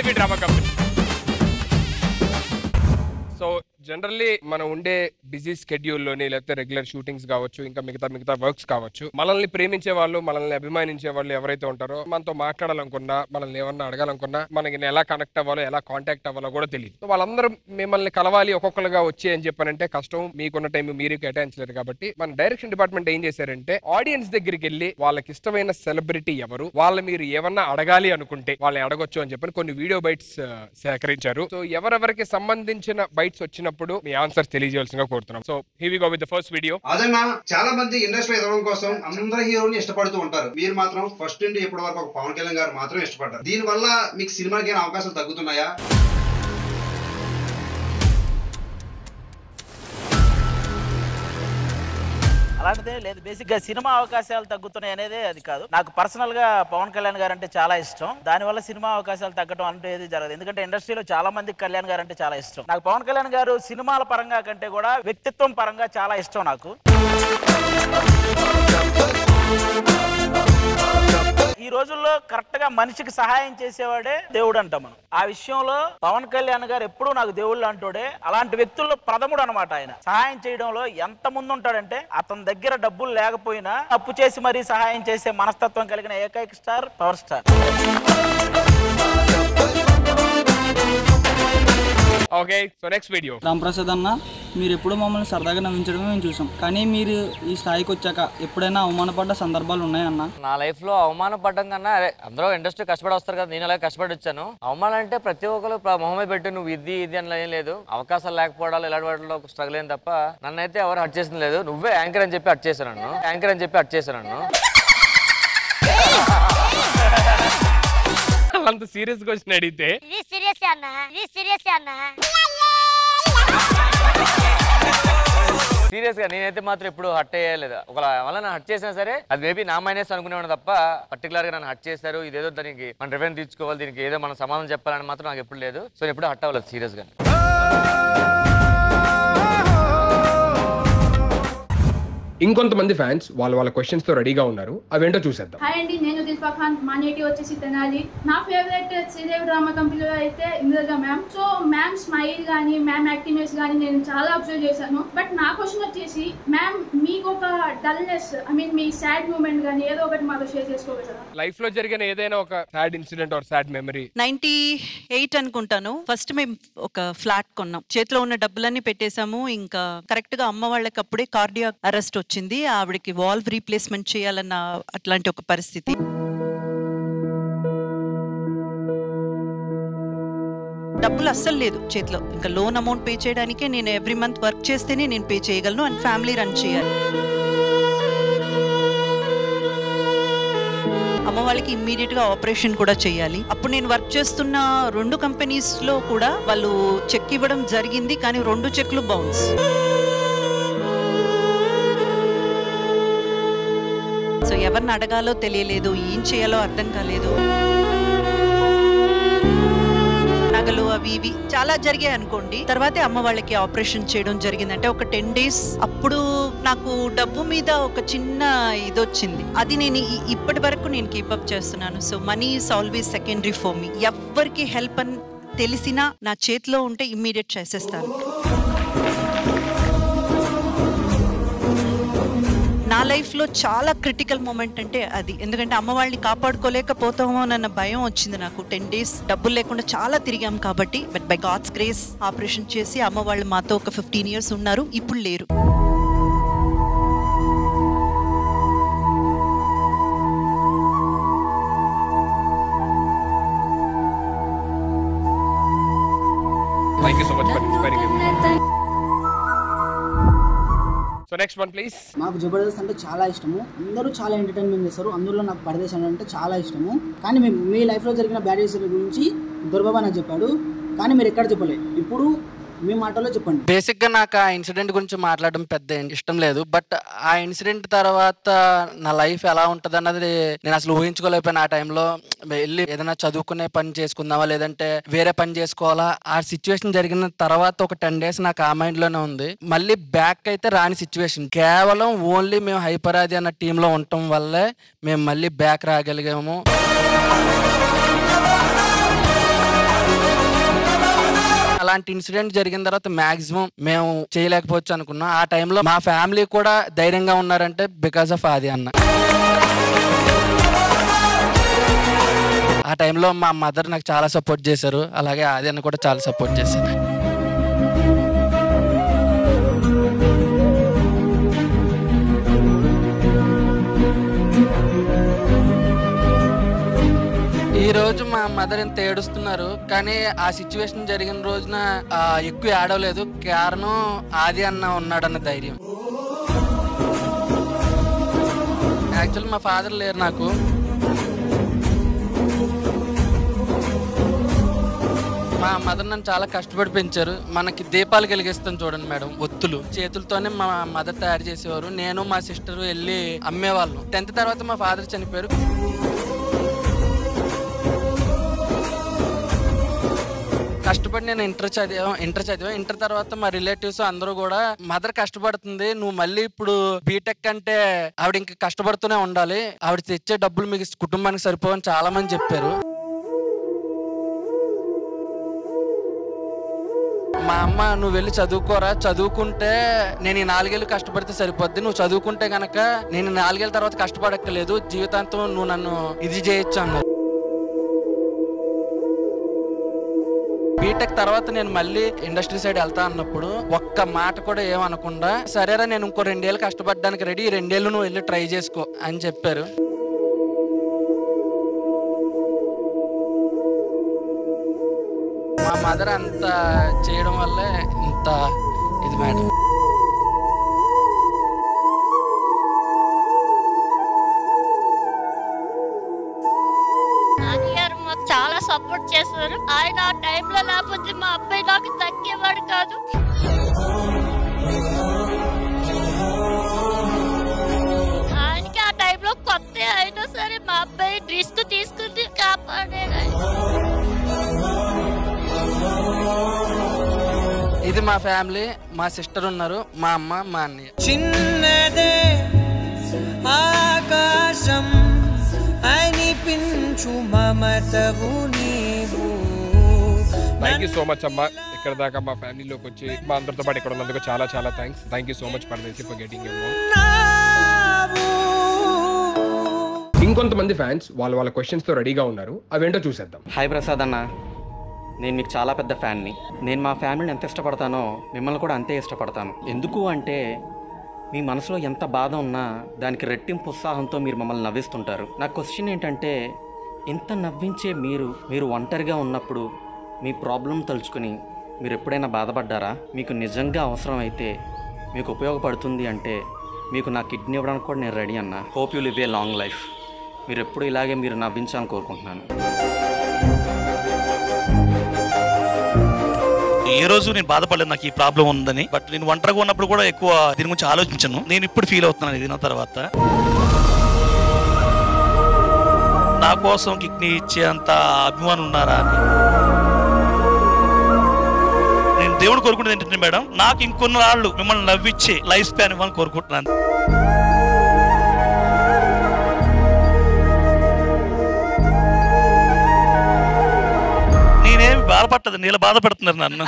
Sridevi drama company so generally మనం ఉండే busy స్కెడ్యూల్లోని లేకపోతే రెగ్యులర్ షూటింగ్స్ కావచ్చు ఇంకా మిగతా మిగతా వర్క్స్ కావచ్చు మనల్ని ప్రేమించే వాళ్ళు మనల్ని అభిమానించే వాళ్ళు ఎవరైతే ఉంటారో మనతో మాట్లాడాలనుకున్నా మనల్ని ఏమన్నా అడగాలనుకున్నా మనకి ఎలా కనెక్ట్ అవ్వాలో ఎలా కాంటాక్ట్ అవ్వాలో కూడా తెలియదు సో వాళ్ళందరూ మిమ్మల్ని కలవాలి ఒక్కొక్కరుగా వచ్చి అని చెప్పానంటే కష్టం మీకున్న టైం మీరు కేటాయించలేరు కాబట్టి మన డైరెక్షన్ డిపార్ట్మెంట్ ఏం చేశారంటే ఆడియన్స్ దగ్గరికి వెళ్ళి వాళ్ళకి ఇష్టమైన సెలబ్రిటీ ఎవరు వాళ్ళు మీరు ఏమన్నా అడగాలి అనుకుంటే వాళ్ళని అడగొచ్చు అని చెప్పని కొన్ని వీడియో బైట్స్ సేకరించారు సో ఎవరెవరికి సంబంధించిన బైట్స్ వచ్చినప్పుడు మీ ఆన్సర్ తెలియజేయాల్సిందిగా కోరుతున్నాం so we'll go with the first video అదన్న చాలా మంది ఇండస్ట్రీ ఎదగడం కోసం అందరు హీరోని ఇష్టపడుతూ ఉంటారు మీరు మాత్రం ఫస్ట్ నుండి ఇప్పటి వరకు ఒక పవన్ కళ్యాణ్ గారు మాత్రం ఇష్టపడ్డారు దీని వల్ల మీకు సినిమాకి ఏమైనా అవకాశాలు తగ్గుతున్నాయా అలాంటిదే లేదు బేసిక్ గా సినిమా అవకాశాలు తగ్గుతున్నాయి అనేది అది కాదు నాకు పర్సనల్ గా పవన్ కళ్యాణ్ గారు అంటే చాలా ఇష్టం దానివల్ల సినిమా అవకాశాలు తగ్గడం అంటే ఏది జరగదు ఎందుకంటే ఇండస్ట్రీలో చాలా మందికి కళ్యాణ్ గారు అంటే చాలా ఇష్టం నాకు పవన్ కళ్యాణ్ గారు సినిమాల పరంగా కంటే కూడా వ్యక్తిత్వం పరంగా చాలా ఇష్టం నాకు ఈ రోజుల్లో కరెక్ట్ గా మనిషికి సహాయం చేసేవాడే దేవుడు అంటాం మనం ఆ విషయంలో పవన్ కళ్యాణ్ గారు ఎప్పుడూ నాకు దేవుళ్ళు అంటాడే అలాంటి వ్యక్తుల్లో ప్రథముడు అనమాట ఆయన సహాయం చేయడంలో ఎంత ముందు ఉంటాడంటే అతని దగ్గర డబ్బులు లేకపోయినా అప్పు చేసి మరీ సహాయం చేసే మనస్తత్వం కలిగిన ఏకైక star power star okay so next video Ramprasad అన్న మీరు ఎప్పుడు మమ్మల్ని సరదాగా నవ్వించడమే మేము చూసాం కానీ మీరు ఈ స్థాయికి వచ్చాక ఎప్పుడైనా అవమానపడ్డ సందర్భాలు ఉన్నాయన్న నా లైఫ్ లో అవమానం పడ్డం కన్నా అదే అందరూ ఇండస్ట్రీ కష్టపడి వస్తారు కదా నేను అలాగే కష్టపడి వచ్చాను అవమానం అంటే ప్రతి ఒక్కరు ప్ర- మొహమే పెట్టి నువ్వు ఇది ఇది అని ఏం లేదు అవకాశాలు లేకపోవడాలు ఇలాంటి వాటిలో స్ట్రగుల్ అయింది తప్ప నన్నైతే ఎవరు హట్ చేసింది లేదు నువ్వే యాంకర్ అని చెప్పి హట్ చేశాను నన్ను యాంకర్ అని చెప్పి హట్ చేశాను నన్ను అంత సీరియస్ క్వశ్చన్ అడిగితే ఇది సీరియస్ అన్న ఇది సీరియస్ అన్న సీరియస్ గా నేనైతే మాత్రం ఇప్పుడు హట్ అయ్యలేదు ఒకవేళ వల్ల నన్ను హట్ చేసినా సరే అది మేబీ నా మైనస్ అనుకునేవాడు తప్ప పర్టికులర్ గా నన్ను హట్ చేశారు ఇదేదో దానికి మన రెవెన్యూ తీర్చుకోవాలి దీనికి ఏదో మనం సమాధానం చెప్పాలని మాత్రం నాకు ఎప్పుడు లేదు సో నేను ఎప్పుడు హట్ అవ్వలేదు సీరియస్ గా ఇంకొంతమంది ఫ్యాన్స్ వాళ్ళ వాళ్ళ క్వశ్చన్స్ తో రెడీగా ఉన్నారు అవేంటో చూసేద్దాం హాయ్ అండి నేను దిల్ఫా ఖాన్ మా నేటివ్ వచ్చేసి తెనాలి నా ఫేవరెట్ శ్రీదేవి డ్రామా కంపెనీలో అయితే Indraja ma'am so ma'am smile కానీ మ్యామ్ యాక్టివ్నెస్ కానీ నేను చాలా అబ్జర్వ్ చేశాను బట్ నా క్వశ్చన్ వచ్చేసి మ్యామ్ మీకు ఒక డల్నెస్ ఐ మీన్ మీ సాడ్ మూమెంట్ కానీ ఏదో ఒకటి మాతో షేర్ చేసుకోగలరా లైఫ్ లో జరిగిన ఏదైనా ఒక sad incident or sad memory ninety eight అనుకుంటాను ఫస్ట్ మేము ఒక ఫ్లాట్ కొన్నాం చేతిలో ఉన్న డబ్బులన్నీ పెట్టేశాము ఇంకా కరెక్ట్ గా అమ్మ వాళ్ళకి అప్పుడే కార్డియాక్ అరెస్ట్ వచ్చింది ఆవిడకి వాల్వ్ రీప్లేస్మెంట్ చేయాలన్న అట్లాంటి ఒక పరిస్థితి డబ్బులు అస్సలు లేదు చేతిలో ఇంకా లోన్ అమౌంట్ పే చేయడానికే నేను ఎవ్రీ మంత్ వర్క్ చేస్తేనే నేను పే చేయగలను అండ్ ఫ్యామిలీ రన్ చేయాలి అమ్మ వాళ్ళకి ఇమ్మీడియట్ గా ఆపరేషన్ కూడా చేయాలి అప్పుడు నేను వర్క్ చేస్తున్న రెండు కంపెనీస్ లో కూడా వాళ్ళు చెక్ ఇవ్వడం జరిగింది కానీ రెండు చెక్లు బౌన్స్ సో ఎవరిని అడగాలో తెలియలేదు ఏం చేయాలో అర్థం కాలేదు నగలు అవి ఇవి చాలా జరిగాయి అనుకోండి తర్వాతే అమ్మ వాళ్ళకి ఆపరేషన్ చేయడం జరిగింది అంటే ఒక టెన్ డేస్ అప్పుడు నాకు డబ్బు మీద ఒక చిన్న ఇది వచ్చింది అది నేను ఈ- ఇప్పటి వరకు నేను కీపప్ చేస్తున్నాను so money is always secondary for me ఎవరికి హెల్ప్ అని తెలిసినా నా చేతిలో ఉంటే ఇమ్మీడియట్ చేసేస్తాను నా లైఫ్లో చాలా క్రిటికల్ మూమెంట్ అంటే అది ఎందుకంటే అమ్మ వాళ్ళని కాపాడుకోలేకపోతామో అన్న భయం వచ్చింది నాకు టెన్ డేస్ డబ్బులు లేకుండా చాలా తిరిగాం కాబట్టి but by God's grace operation చేసి అమ్మ వాళ్ళు మాతో ఒక ఫిఫ్టీన్ ఇయర్స్ ఉన్నారు ఇప్పుడు లేరు thank you so much for inspiring so next one please మాకు జబర్దస్త్ అంటే చాలా ఇష్టము అందరూ చాలా ఎంటర్టైన్మెంట్ చేస్తారు అందులో నాకు పరదేశం అంటే చాలా ఇష్టము కానీ మీ మీ లైఫ్లో జరిగిన బ్యాడ్ ఇన్సిడెంట్ గురించి దొరబాబా నాకు చెప్పాడు కానీ మీరు ఎక్కడ చెప్పలేదు ఇప్పుడు మీ మాటలో చెప్పండి బేసిక్ గా నాకు ఆ ఇన్సిడెంట్ గురించి మాట్లాడడం పెద్ద ఇష్టం లేదు బట్ ఆ ఇన్సిడెంట్ తర్వాత నా లైఫ్ ఎలా ఉంటది అన్నది నేను అసలు ఊహించుకోలేకపోయినా ఆ టైంలో వెళ్ళి ఏదైనా చదువుకునే పని చేసుకుందామా లేదంటే వేరే పని చేసుకోవాలా ఆ సిచ్యువేషన్ జరిగిన తర్వాత ఒక టెన్ డేస్ నాకు ఆ మైండ్ లోనే ఉంది మళ్ళీ బ్యాక్ అయితే రాని సిచ్యువేషన్ కేవలం ఓన్లీ మేము హైపరాది అన్న టీంలో ఉండటం వల్లే మేము మళ్ళీ బ్యాక్ రాగలిగాము అలాంటి ఇన్సిడెంట్ జరిగిన తర్వాత మాక్సిమం మేము చేయలేకపోవచ్చు అనుకున్నాం ఆ టైంలో మా ఫ్యామిలీ కూడా ధైర్యంగా ఉన్నారంటే బికాస్ ఆఫ్ ఆది అన్న ఆ టైంలో మా మదర్ నాకు చాలా సపోర్ట్ చేశారు అలాగే ఆది అన్న కూడా చాలా సపోర్ట్ చేశారు ఈ రోజు మా మదర్ ఎంత ఏడుస్తున్నారు కానీ ఆ సిచ్యువేషన్ జరిగిన రోజున ఆ, ఎక్కువ ఏడవలేదు కారణం ఆది అన్న ఉన్నాడన్న ధైర్యం యాక్చువల్ మా ఫాదర్ లేరు నాకు మా మదర్ నన్ను చాలా కష్టపడి పెంచారు మనకి దీపాలు వెలిగిస్తాం చూడండి మేడం ఒత్తులు చేతులతోనే మా మదర్ తయారు చేసేవారు నేను మా సిస్టర్ వెళ్ళి అమ్మేవాళ్ళం టెన్త్ తర్వాత మా ఫాదర్ చనిపోయారు కష్టపడి నేను ఇంటర్ చదివా ఇంటర్ చదివా ఇంటర్ తర్వాత మా రిలేటివ్స్ అందరూ కూడా మదర్ కష్టపడుతుంది నువ్వు మళ్ళీ ఇప్పుడు బీటెక్ అంటే ఆవిడ ఇంకా కష్టపడుతూనే ఉండాలి ఆవిడ తెచ్చే డబ్బులు మీకు కుటుంబానికి సరిపోవని చాలా మంది చెప్పారు మా అమ్మ నువ్వు వెళ్ళి చదువుకోరా చదువుకుంటే నేను ఈ నాలుగేళ్ళు కష్టపడితే సరిపోద్ది నువ్వు చదువుకుంటే గనక నేను ఈ నాలుగేళ్ళ తర్వాత కష్టపడక్కర్లేదు జీవితాంతం నువ్వు నన్ను ఇది చేయొచ్చు అన్నారు బీటెక్ తర్వాత నేను మళ్ళీ ఇండస్ట్రీ సైడ్ వెళ్తా అన్నప్పుడు ఒక్క మాట కూడా ఏమనకుండా సరేరా నేను ఇంకో రెండేళ్ళు కష్టపడడానికి రెడీ ఈ రెండేళ్ళు నువ్వు వెళ్ళి ట్రై చేసుకో అని చెప్పారు మా మదర్ అంత చేయడం వల్లే ఇంత ఇది మేడం నాన్నగారు మాకు చాలా సపోర్ట్ చేస్తారు ఆయన ఆ టైంలో లేకపోతే మా అబ్బాయి నాకు దక్కేవాడు కాదు ఆయనకి ఆ టైంలో కొత్త అయినా సరే మా అబ్బాయి రిస్క్ తీసుకుని కాపాడాడు ఆయన. ఇది మా ఫ్యామిలీ మా సిస్టర్ ఉన్నారు మా అమ్మ మా అన్నయ్య చిన్నదే ఆకాశం అనిపించు మమతవు నీవు థ్యాంక్ యూ సో మచ్ అమ్మా ఇక్కడ దాకా మా ఫ్యామిలీలోకి వచ్చి మా అందరితో పాటు ఇక్కడ ఉన్నందుకు చాలా చాలా thanks thank you so much Paradesi for getting ఇంకొంతమంది ఫ్యాన్స్ వాళ్ళ వాళ్ళ క్వశ్చన్స్ తో రెడీగా ఉన్నారు అవేంటో చూసేద్దాం హాయ్ ప్రసాద్ అన్న నేను మీకు చాలా పెద్ద ఫ్యాన్ని నేను మా ఫ్యామిలీని ఎంత ఇష్టపడతానో మిమ్మల్ని కూడా అంతే ఇష్టపడతాను ఎందుకు అంటే మీ మనసులో ఎంత బాధ ఉన్నా దానికి రెట్టింపు ఉత్సాహంతో మీరు మమ్మల్ని నవ్విస్తుంటారు నా క్వశ్చన్ ఏంటంటే ఇంత నవ్వించే మీరు మీరు ఒంటరిగా ఉన్నప్పుడు మీ ప్రాబ్లం తలుచుకుని మీరు ఎప్పుడైనా బాధపడ్డారా మీకు నిజంగా అవసరం అయితే మీకు ఉపయోగపడుతుంది అంటే మీకు నా కిడ్నీ ఇవ్వడానికి కూడా నేను రెడీ అన్న hope you live a long life మీరు ఎప్పుడు ఇలాగే మీరు నవ్వించాలని కోరుకుంటున్నాను ఏ రోజు నేను బాధపడలేదు నాకు ఈ ప్రాబ్లం ఉందని బట్ నేను ఒంటరిగా ఉన్నప్పుడు కూడా ఎక్కువ దీని గురించి ఆలోచించను నేను ఇప్పుడు ఫీల్ అవుతున్నాను ఇది విన్న తర్వాత నా కోసం కిడ్నీ ఇచ్చే అంత అభిమానం ఉన్నారా అని నేను దేవుడు కోరుకునేది ఏంటంటే మేడం నాకు ఇంకొన్ని వాళ్ళు మిమ్మల్ని నవ్విచ్చే లైఫ్ స్పాన్ ఇవ్వాలని కోరుకుంటున్నాను నేనేం బాధపట్టదు నీళ్ళ బాధపడుతున్నారు నన్ను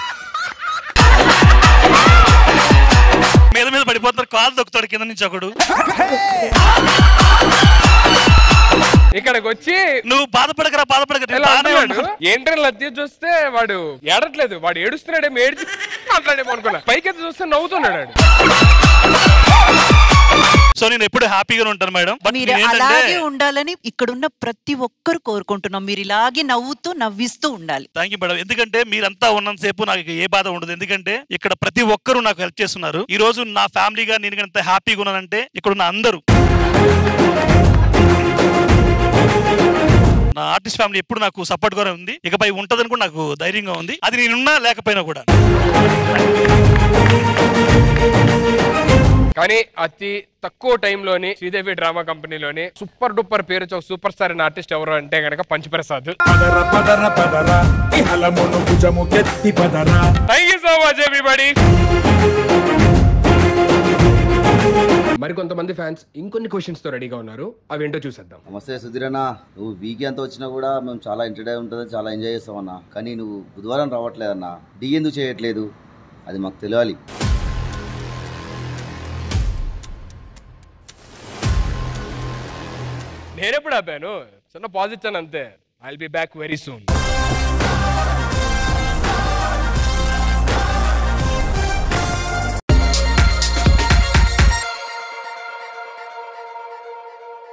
మీద మీద పడిపోతున్నారు కాలు దొక్కుతాడు కింద నుంచి ఒకడు ఇక్కడికి వచ్చి నువ్వు బాధపడకరా బాధపడకరా నేను ఇలా బాగానే అంటున్నాడు ఉన్నాను. ఏంటని లద్ది చూస్తే వాడు ఏడట్లేదు వాడు ఏడుస్తున్నాడేమో ఏడ్చి మాట్లాడేమో అనుకున్నా పైకి చూస్తే నవ్వుతున్నాడు వాడు. సో నేను ఎప్పుడు హ్యాపీగా ఉంటాను మేడం బట్ మీరు ఏంటంటే అలాగే ఉండాలని ఇక్కడున్న ప్రతి ఒక్కరు కోరుకుంటున్నాం మీరు ఇలాగే నవ్వుతూ నవ్విస్తూ ఉండాలి థ్యాంక్ యూ మేడం ఎందుకంటే మీరంతా ఉన్నంత సేపు నాకు ఏ బాధ ఉండదు ఎందుకంటే ఇక్కడ ప్రతి ఒక్కరు నాకు హెల్ప్ చేస్తున్నారు ఈ రోజు నా ఫ్యామిలీగా నేను ఎంత హ్యాపీగా ఉన్నానంటే ఇక్కడ ఉన్న అందరూ నా ఆర్టిస్ట్ ఫ్యామిలీ ఎప్పుడు నాకు సపోర్ట్ గానే ఉంది ఇకపై ఉంటదని కూడా నాకు ధైర్యంగా ఉంది అది నేనున్నా లేకపోయినా కూడా కానీ అతి తక్కువ టైంలోని శ్రీదేవి డ్రామా కంపెనీలోని సూపర్ డూపర్ పేరు సూపర్ స్టార్ అయిన ఆర్టిస్ట్ ఎవరు అంటే గనక పంచప్రసాద్ పదర పదర పదర ఇహలమును భుజము కెత్తి పదరా thank you so much everybody మరికొంతమంది ఫ్యాన్స్ ఇంకొన్ని క్వశ్చన్స్ తో రెడీగా ఉన్నారు అవేంటో చూసేద్దాం నమస్తే సుధీరన్న నువ్వు వీక్ ఎంత వచ్చినా కూడా మేము చాలా ఎంటర్టైన్ ఉంటుంది చాలా ఎంజాయ్ చేస్తామన్నా కానీ నువ్వు బుధవారం రావట్లేదన్నా డి ఎందుకు చేయట్లేదు అది మాకు తెలియాలి నేనెప్పుడు ఆపాను చిన్న పాజ్ ఇచ్చాను అంతే I be back very soon